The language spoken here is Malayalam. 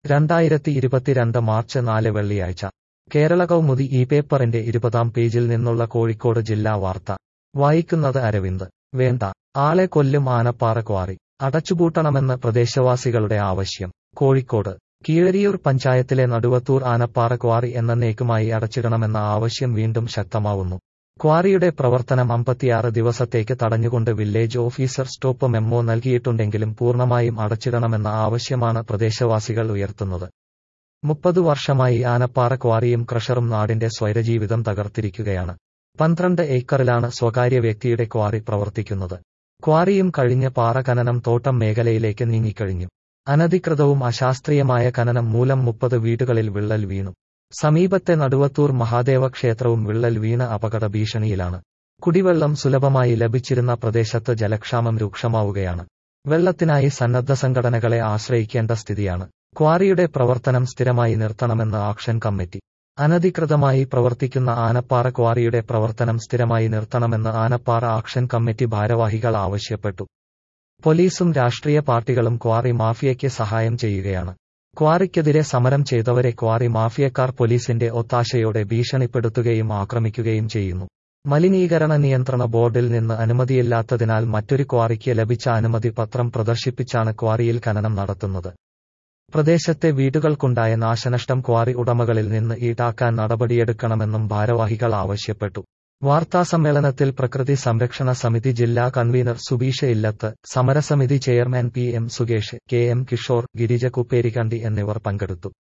രണ്ടായിരത്തി ഇരുപത്തിരണ്ട് മാർച്ച് നാല് വെള്ളിയാഴ്ച കേരള കൗമുദി ഈ പേപ്പറിന്റെ ഇരുപതാം പേജിൽ നിന്നുള്ള കോഴിക്കോട് ജില്ലാ വാർത്ത വായിക്കുന്നത് അരവിന്ദ് വേണ്ട ആളെ കൊല്ലും ആനപ്പാറ ക്വാറി അടച്ചുപൂട്ടണമെന്ന് പ്രദേശവാസികളുടെ ആവശ്യം കോഴിക്കോട് കീഴരിയൂർ പഞ്ചായത്തിലെ നടുവത്തൂർ ആനപ്പാറ ക്വാറി എന്നേക്കുമായി അടച്ചിടണമെന്ന ആവശ്യം വീണ്ടും ശക്തമാവുന്നു ക്വാറിയുടെ പ്രവർത്തനം അമ്പത്തിയാറ് ദിവസത്തേക്ക് തടഞ്ഞുകൊണ്ട് വില്ലേജ് ഓഫീസർ സ്റ്റോപ്പ് മെമ്മോ നൽകിയിട്ടുണ്ടെങ്കിലും പൂർണ്ണമായും അടച്ചിടണമെന്ന ആവശ്യമാണ് പ്രദേശവാസികൾ ഉയർത്തുന്നത് മുപ്പതു വർഷമായി ആനപ്പാറ ക്വാറിയും ക്രഷറും നാടിന്റെ സ്വൈരജീവിതം തകർത്തിരിക്കുകയാണ് പന്ത്രണ്ട് ഏക്കറിലാണ് സ്വകാര്യ വ്യക്തിയുടെ ക്വാറി പ്രവർത്തിക്കുന്നത് ക്വാറിയും കഴിഞ്ഞ് പാറ ഖനനം തോട്ടം മേഖലയിലേക്ക് നീങ്ങിക്കഴിഞ്ഞു അനധികൃതവും അശാസ്ത്രീയമായ ഖനനം മൂലം മുപ്പത് വീടുകളിൽ വിള്ളൽ വീണു സമീപത്തെ നടുവത്തൂർ മഹാദേവ ക്ഷേത്രവും വിള്ളൽ വീണ് അപകട ഭീഷണിയിലാണ് കുടിവെള്ളം സുലഭമായി ലഭിച്ചിരുന്ന പ്രദേശത്ത് ജലക്ഷാമം രൂക്ഷമാവുകയാണ് വെള്ളത്തിനായി സന്നദ്ധ സംഘടനകളെ ആശ്രയിക്കേണ്ട സ്ഥിതിയാണ് ക്വാറിയുടെ പ്രവർത്തനം സ്ഥിരമായി നിർത്തണമെന്ന് ആക്ഷൻ കമ്മിറ്റി അനധികൃതമായി പ്രവർത്തിക്കുന്ന ആനപ്പാറ ക്വാറിയുടെ പ്രവർത്തനം സ്ഥിരമായി നിർത്തണമെന്ന് ആനപ്പാറ ആക്ഷൻ കമ്മിറ്റി ഭാരവാഹികൾ ആവശ്യപ്പെട്ടു പോലീസും രാഷ്ട്രീയ പാർട്ടികളും ക്വാറി മാഫിയയ്ക്ക് സഹായം ചെയ്യുകയാണ് ക്വാറിക്കെതിരെ സമരം ചെയ്തവരെ ക്വാറി മാഫിയക്കാർ പോലീസിന്റെ ഒത്താശയോടെ ഭീഷണിപ്പെടുത്തുകയും ആക്രമിക്കുകയും ചെയ്യുന്നു മലിനീകരണ നിയന്ത്രണ ബോർഡിൽ നിന്ന് അനുമതിയില്ലാത്തതിനാൽ മറ്റൊരു ക്വാറിക്ക് ലഭിച്ച അനുമതി പത്രം പ്രദർശിപ്പിച്ചാണ് ക്വാറിയിൽ ഖനനം നടത്തുന്നത് പ്രദേശത്തെ വീടുകൾക്കുണ്ടായ നാശനഷ്ടം ക്വാറി ഉടമകളിൽ നിന്ന് ഈടാക്കാൻ നടപടിയെടുക്കണമെന്നും ഭാരവാഹികൾ ആവശ്യപ്പെട്ടു വാർത്താസമ്മേളനത്തിൽ പ്രകൃതി സംരക്ഷണ സമിതി ജില്ലാ കൺവീനർ സുബീഷ ഇല്ലത്ത് സമരസമിതി chairman P M Sukesh K M Kishore Girija Kupperikandi എന്നിവർ പങ്കെടുത്തു